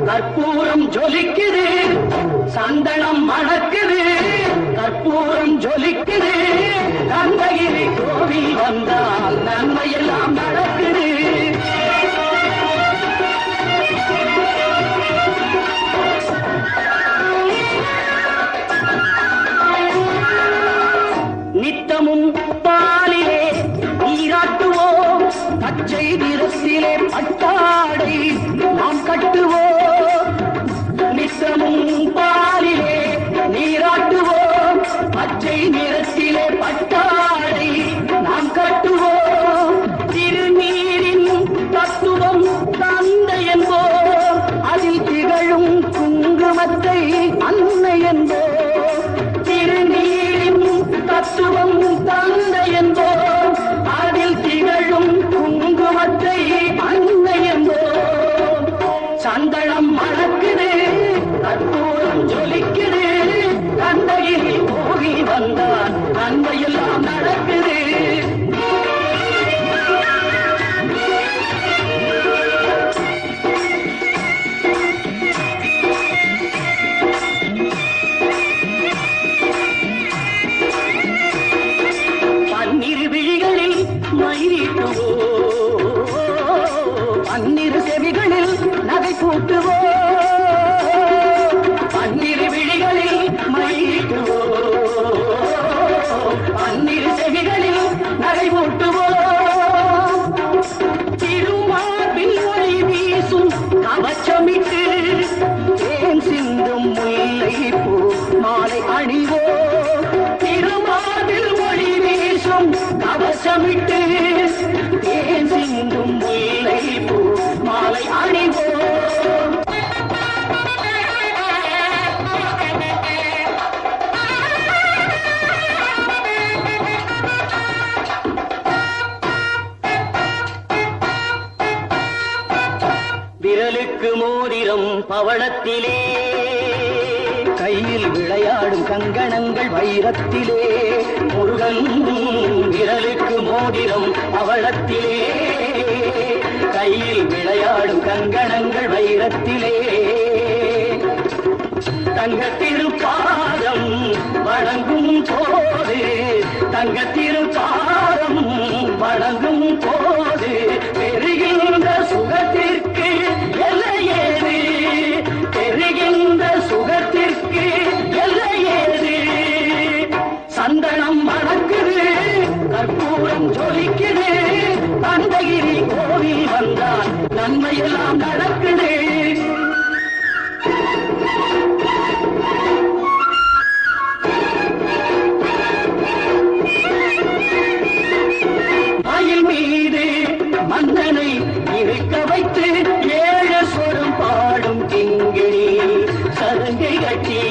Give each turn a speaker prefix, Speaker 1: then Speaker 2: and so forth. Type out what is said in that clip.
Speaker 1: கற்பூரம் ஜொலிக்குது சந்தனம் மணக்குது கற்பூரம் ஜொலிக்குது கந்தகிரி கோவில் வந்தால் நன்மையெல்லாம் நடக்குது நித்தமும் பாலிலே நீராட்டுவோம் பச்சை நிறத்திலே பட்டாடை நாம் கட்டுவோம் நித்தமும் பாலிலே நீராட்டுவோம் பச்சை நிறத்திலே பட்டாடை நாம் கட்டுவோம் திருநீரின் தத்துவம் தந்தை என்போம் அதில் திகழும் குங்குமத்தை அன்னை என்போம் திருநீரின் தத்துவம் தந்தை என்போம் அதில் திகழும் குங்குமத்தை அன்னை என்போம் சந்தனம் மணக்குது கற்பூரம் ஜொலிக்குது கந்தகிரி போகி வந்தான் நன்மையெல்லாம் நடக்குது பன்னிரு விழிகளில் மயிரிட்டுவோ பன்னிரு செவிகளில் நகை பூட்டுவோ பன்னிரு விழிகளில் மயிரிட்டுவோ பன்னிரு செவிகளில் நகை பூட்டுவோ திருமார்பில் ஒளி வீசும் கவச்சமிட்டு தேன் சிந்தும் முல்லை பூ மாலை அணிவோ திருமார்பில் ஒளி வீசும் கவசமிட்டு தேன் சிந்தும் முல்லை பூ மாலை அணிவோ விரலுக்கு மோதிரம் பவளத்திலே கையில் விளையாடும் கங்கணங்கள் வைரத்திலே முருகன் விரலுக்கு மோதிரம் பவளத்திலே கையில் விளையாடும் கங்கணங்கள் வைரத்திலே தங்க திருப்பாதம் வணங்கும் போது தங்க திருப்பாதம் வணங்கும் போது பெறுகின்ற சுகத்திற்கு எல்லையேது பெறுகின்ற சுகத்திற்கு எல்லையேது சந்தனம் மணக்குது கற்பூரம் ஜொலிக்குது தந்தகிரி கோவில் வந்தால் நன்மையெல்லாம் நடக்குது மயில் மீது மன்னனை இருக்க வைத்து ஏழு சொரம் பாடும் திங்கிழி சருங்கை கட்டி